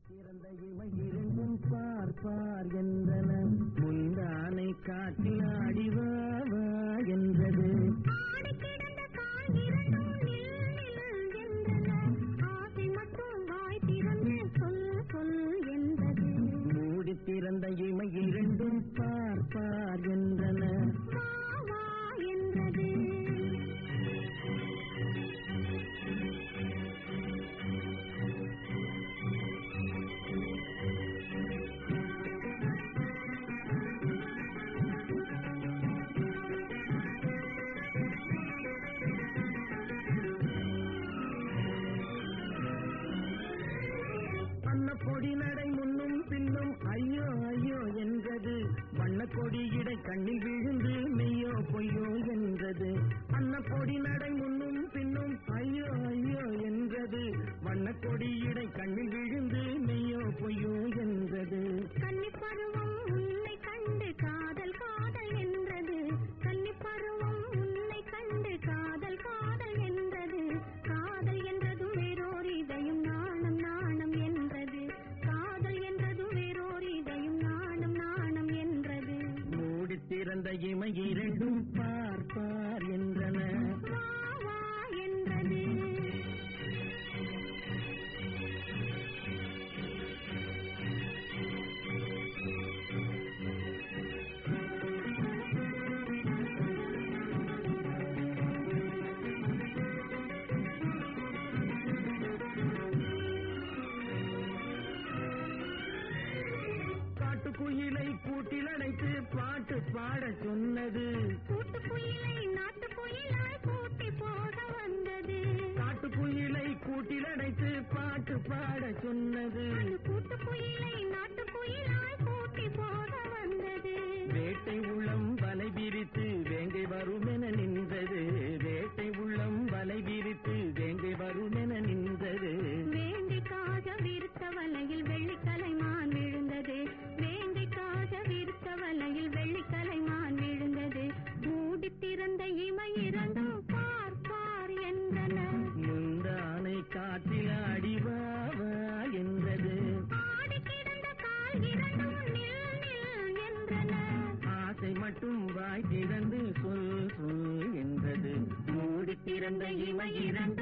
திறந்த இமை இரண்டும் பார் பார் என்றன முந்தானை காட்டில் ஆடிவா வா என்றது ஆடி கிடந்த கால் இரண்டும் நில் நில் என்றன ஆசை மட்டும் வாய் திறந்து சொல் சொல் என்றது மூடி திறந்த இமை இரண்டும் பார் பார் என்றன வா வா என்றது அன்னப்பொடி நடை முன்னும் பின்னும் ஐயோ ஐயோ என்றது வண்ணக்கொடி இடை கண்ணில் விழுந்து மெய்யோ பொய்யோ என்றது அன்னப்பொடி நடை முன்னும் பின்னும் ஐயோ ஐயோ என்றது வண்ணக்கொடி இடை கண்ணில் விழுந்து மெய்யோ பொய்யோ என்றது கன்னிப் பருவம் உன்னை கண்டு காதல் காதல் என்றது கன்னிப் பருவம் உன்னை கண்டு காதல் காதல் என்றது காதல் என்றதும் வேறோர் இதையும் நாணம் நாணம் என்றது காதல் என்றதும் வேறோர் இதையும் நாணம் நாணம் என்றது மூடி திறந்த இமை இரண்டும் பார் பார் என்றன வா வா என்றது காட்டுக்குயிலை கூட்டில் அடைத்து பாட்டு பாட சொன்னது கூட்டுக்குயிலை நாட்டுக்குயிலாய் கூட்டி போக வந்தது காட்டுக்குயிலை கூட்டில் அடைத்து பாட்டு பாட சொன்னது அது கூட்டுக்குயிலை நாட்டுக்குயிலாய் கூட்டி போக வந்தது வேட்டை உள்ளம் வலை விரித்து வேங்கை வருமென நின்றது வேட்டை உள்ளம் வலை விரித்து வேங்கை வருமென நின்றது வேங்கைக்காக விருத்த வலையில் வெள்ளிக்கலைமான் விழுந்தது வேங்கைக்காக விருத்த வலையில் வெள்ளிக்கலைமான் விழுந்தது மூடி திறந்த இமை இரண்டும் பார் பார் என்றன முந்தானை காற்றில் அடிவாவா என்றது ஆடி கிடந்த கால் இரண்டும் நில் நில் என்றன ஆசை மட்டும் வாய் திறந்து சொல் சொல் என்றது மூடி திறந்த இமை இரண்டு